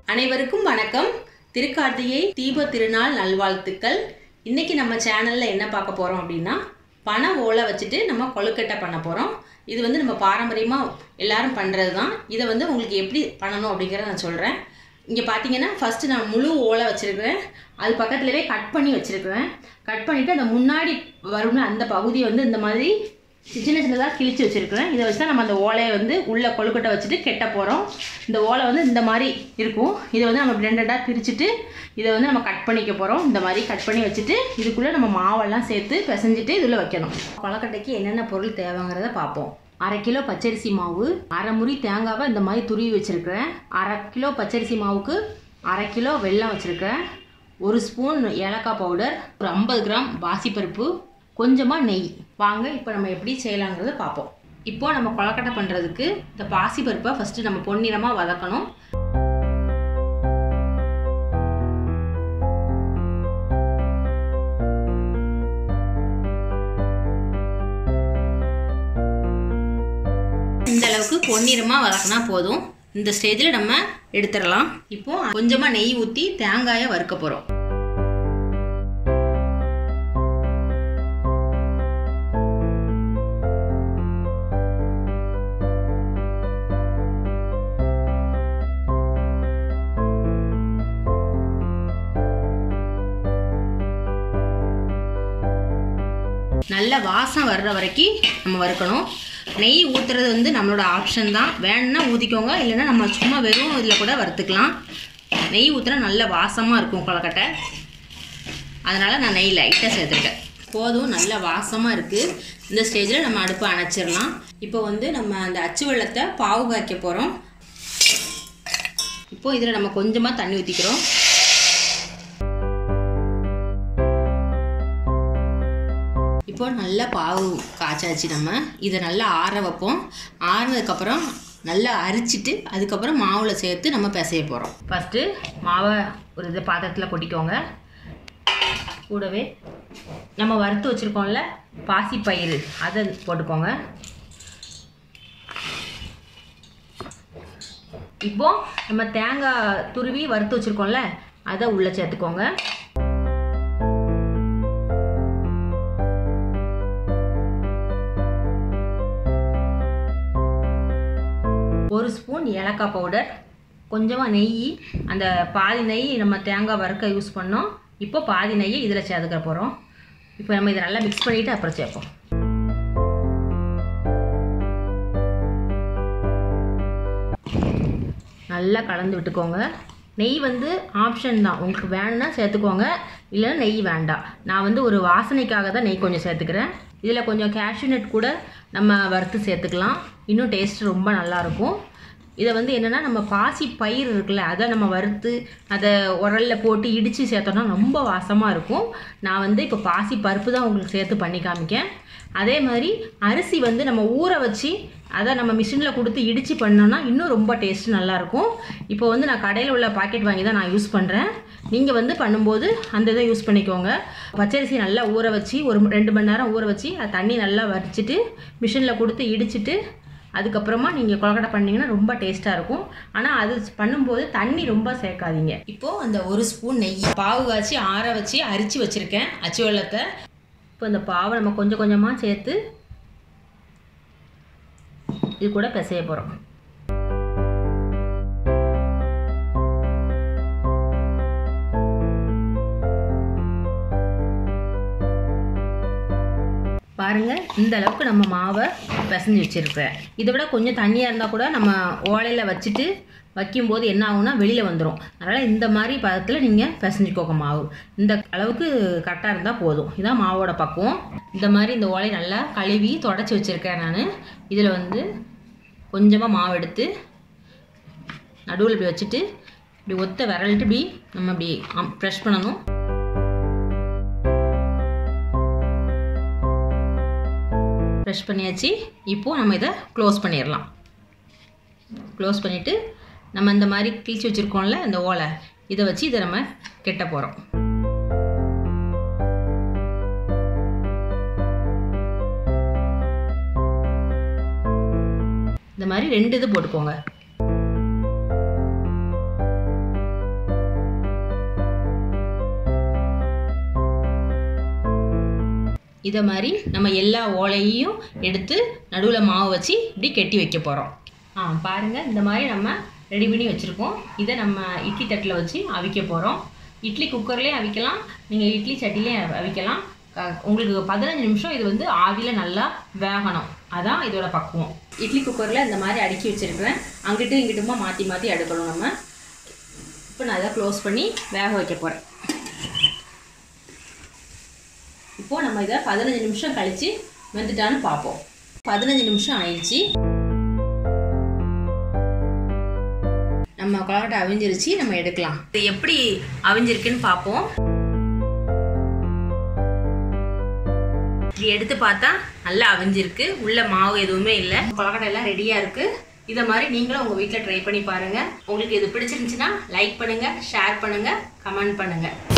அனைவருக்கும் வணக்கம் திருக்கார்த்திகை தீப திருநாள் நல்வாழ்த்துக்கள் இன்னைக்கு நம்ம சேனலில் என்ன பார்க்க போகிறோம் அப்படின்னா பனை ஓலை வச்சுட்டு நம்ம கொழுக்கட்டை பண்ண போகிறோம் இது வந்து நம்ம பாரம்பரியமாக எல்லாரும் பண்ணுறது தான் இதை வந்து உங்களுக்கு எப்படி பண்ணணும் அப்படிங்கிறத நான் சொல்கிறேன் இங்கே பார்த்தீங்கன்னா ஃபஸ்ட்டு நான் முழு ஓலை வச்சுருக்கிறேன் அது பக்கத்துலவே கட் பண்ணி வச்சுருக்கிறேன் கட் பண்ணிவிட்டு அந்த முன்னாடி வரும்ல அந்த பகுதியை வந்து இந்த மாதிரி சின்ன சின்னதாக கிழிச்சு வச்சுருக்கிறேன் இதை வச்சு தான் நம்ம அந்த ஓலையை வந்து உள்ளே கொழுக்கட்டை வச்சுட்டு கெட்ட போகிறோம் இந்த ஓலை வந்து இந்த மாதிரி இருக்கும் இதை வந்து நம்ம பிளெண்டடாக பிரிச்சுட்டு இதை வந்து நம்ம கட் பண்ணிக்க போகிறோம் இந்த மாதிரி கட் பண்ணி வச்சுட்டு இதுக்குள்ளே நம்ம மாவெல்லாம் சேர்த்து பிசைஞ்சிட்டு இதில் வைக்கணும் கொழுக்கட்டைக்கு என்னென்ன பொருள் தேவைங்கிறத பார்ப்போம் அரை கிலோ பச்சரிசி மாவு அரை முறி தேங்காவை இந்த மாதிரி துருவி வச்சுருக்கிறேன் அரை கிலோ பச்சரிசி மாவுக்கு அரை கிலோ வெல்லம் வச்சுருக்கிறேன் ஒரு ஸ்பூன் ஏலக்காய் பவுடர் ஒரு ஐம்பது கிராம் பாசிப்பருப்பு கொஞ்சமாக நெய் வாங்க இப்போ நம்ம எப்படி செய்யலாங்கிறத பார்ப்போம் இப்போ நம்ம கொழக்கட்டை பண்ணுறதுக்கு இந்த பாசிப்பருப்பை ஃபஸ்ட்டு நம்ம பொன்னிறமாக வதக்கணும் இந்த அளவுக்கு பொன்னிறமாக வதக்கினா போதும் இந்த ஸ்டேஜில் நம்ம எடுத்துடலாம் இப்போ கொஞ்சமாக நெய் ஊற்றி தேங்காயை வறுக்க போகிறோம் நல்ல வாசம் வர்ற வரைக்கும் நம்ம வறுக்கணும் நெய் ஊற்றுறது வந்து நம்மளோட ஆப்ஷன் தான் வேணும்னா ஊற்றிக்கோங்க இல்லைன்னா நம்ம சும்மா வெறும் இதில் கூட வறுத்துக்கலாம் நெய் ஊற்றினா நல்ல வாசமாக இருக்கும் கொழக்கட்டை அதனால் நான் நெய் லைட்டாக சேர்த்துருக்கேன் போதும் நல்ல வாசமாக இருக்குது இந்த ஸ்டேஜில் நம்ம அடுப்பை அணைச்சிடலாம் இப்போ வந்து நம்ம அந்த அச்சு வெள்ளத்தை பாவு காய்க்க போகிறோம் இப்போ இதில் நம்ம கொஞ்சமாக தண்ணி ஊற்றிக்கிறோம் இப்போ நல்லா பாவு காய்ச்சாச்சு நம்ம இதை நல்லா ஆற வைப்போம் ஆறுனதுக்கப்புறம் நல்லா அரிச்சிட்டு அதுக்கப்புறம் மாவில் சேர்த்து நம்ம பிசைய போகிறோம் ஃபஸ்ட்டு மாவை ஒரு இது பாத்திரத்தில் கொட்டிக்கோங்க கூடவே நம்ம வறுத்து வச்சுருக்கோம்ல பாசிப்பயிறு அதை போட்டுக்கோங்க இப்போ நம்ம தேங்காய் துருவி வறுத்து வச்சுருக்கோம்ல அதை உள்ளே சேர்த்துக்கோங்க ஒரு ஸ்பூன் ஏலக்காய் பவுடர் கொஞ்சமாக நெய் அந்த பாதி நெய் நம்ம தேங்காய் வறுக்க யூஸ் பண்ணோம் இப்போ பாதி நெய்யை இதில் சேர்த்துக்க போகிறோம் இப்போ நம்ம இதை நல்லா மிக்ஸ் பண்ணிவிட்டு அப்புறம் சேர்ப்போம் நல்லா கலந்து விட்டுக்கோங்க நெய் வந்து ஆப்ஷன் தான் உங்களுக்கு வேணும்னா சேர்த்துக்கோங்க இல்லைன்னா நெய் வேண்டாம் நான் வந்து ஒரு வாசனைக்காக தான் நெய் கொஞ்சம் சேர்த்துக்கிறேன் இதில் கொஞ்சம் கேஷ்யூ நட் கூட நம்ம வறுத்து சேர்த்துக்கலாம் இன்னும் டேஸ்ட் ரொம்ப நல்லாயிருக்கும் இதை வந்து என்னென்னா நம்ம பாசி பயிர் இருக்குல்ல அதை நம்ம வறுத்து அதை உரலில் போட்டு இடித்து சேர்த்தோன்னா ரொம்ப வாசமாக இருக்கும் நான் வந்து இப்போ பாசி பருப்பு தான் உங்களுக்கு சேர்த்து பண்ணி காமிக்கேன் அதே மாதிரி அரிசி வந்து நம்ம ஊற வச்சு அதை நம்ம மிஷினில் கொடுத்து இடித்து பண்ணோன்னா இன்னும் ரொம்ப டேஸ்ட் நல்லாயிருக்கும் இப்போ வந்து நான் கடையில் உள்ள பாக்கெட் வாங்கி தான் நான் யூஸ் பண்ணுறேன் நீங்கள் வந்து பண்ணும்போது அந்த இதை யூஸ் பண்ணிக்கோங்க பச்சரிசி நல்லா ஊற வச்சு ஒரு ரெண்டு மணி நேரம் ஊற வச்சு அது தண்ணி நல்லா வடிச்சிட்டு மிஷினில் கொடுத்து இடிச்சிட்டு அதுக்கப்புறமா நீங்கள் கொழக்கட்டை பண்ணிங்கன்னா ரொம்ப டேஸ்ட்டாக இருக்கும் ஆனால் அது பண்ணும்போது தண்ணி ரொம்ப சேர்க்காதீங்க இப்போது அந்த ஒரு ஸ்பூன் நெய் பாவு காய்ச்சி ஆற வச்சு அரிச்சு வச்சுருக்கேன் அச்சு வெள்ளத்தை இப்போ இந்த பாவை நம்ம கொஞ்சம் கொஞ்சமாக சேர்த்து இது கூட பிசைய போகிறோம் பாருங்க இந்த அளவுக்கு நம்ம மாவை பிசைஞ்சு வச்சுருப்பேன் இதை விட கொஞ்சம் தண்ணியாக இருந்தால் கூட நம்ம ஓலையில் வச்சுட்டு வைக்கும்போது என்ன ஆகும்னா வெளியில் வந்துடும் அதனால் இந்த மாதிரி பதத்தில் நீங்கள் பிசைஞ்சுக்கோங்க மாவு இந்த அளவுக்கு கரெக்டாக இருந்தால் போதும் இதான் மாவோட பக்குவம் இந்த மாதிரி இந்த ஓலை நல்லா கழுவி தொடச்சி வச்சுருக்கேன் நான் இதில் வந்து கொஞ்சமாக மாவு எடுத்து நடுவில் இப்படி வச்சுட்டு இப்படி ஒத்த விரலிட்டு இப்படி நம்ம இப்படி ப்ரெஷ் பண்ணணும் ப்ரெஷ் பண்ணியாச்சு இப்போது நம்ம இதை க்ளோஸ் பண்ணிடலாம் க்ளோஸ் பண்ணிவிட்டு நம்ம இந்த மாதிரி கிழிச்சு வச்சுருக்கோம்ல இந்த ஓலை இதை வச்சு இதை நம்ம கெட்ட போகிறோம் இந்த மாதிரி ரெண்டு இது போட்டுக்கோங்க இதை மாதிரி நம்ம எல்லா ஓலையையும் எடுத்து நடுவில் மாவு வச்சு இப்படி கெட்டி வைக்க போகிறோம் ஆ பாருங்கள் இந்த மாதிரி நம்ம ரெடி பண்ணி வச்சுருக்கோம் இதை நம்ம இட்லி தட்டில் வச்சு அவிக்க போகிறோம் இட்லி குக்கர்லேயும் அவிக்கலாம் நீங்கள் இட்லி சட்டிலையும் அவிக்கலாம் க- உங்களுக்கு பதினஞ்சு நிமிஷம் இது வந்து ஆவியில் நல்லா வேகணும் அதான் இதோட பக்குவம் இட்லி குக்கரில் இந்த மாதிரி அடுக்கி வச்சுருக்கிறேன் அங்கிட்டும் இங்கிட்டுமா மாற்றி மாற்றி அடுக்கணும் நம்ம இப்போ நான் இதை க்ளோஸ் பண்ணி வேக வைக்க போகிறேன் இப்போது நம்ம இதை பதினஞ்சு நிமிஷம் கழித்து வெந்துட்டான்னு பார்ப்போம் பதினஞ்சு நிமிஷம் ஆயிடுச்சு நம்ம கொலக்கட்டை அவிஞ்சிருச்சு நம்ம எடுக்கலாம் இது எப்படி அவிஞ்சிருக்குன்னு பார்ப்போம் இது எடுத்து பார்த்தா நல்லா அவிஞ்சிருக்கு உள்ள மாவு எதுவுமே இல்லை கொலக்கட்டை எல்லாம் ரெடியாக இருக்குது இதை மாதிரி நீங்களும் உங்கள் வீட்டில் ட்ரை பண்ணி பாருங்கள் உங்களுக்கு இது பிடிச்சிருந்துச்சுன்னா லைக் பண்ணுங்கள் ஷேர் பண்ணுங்கள் கமெண்ட் பண்ணுங்கள்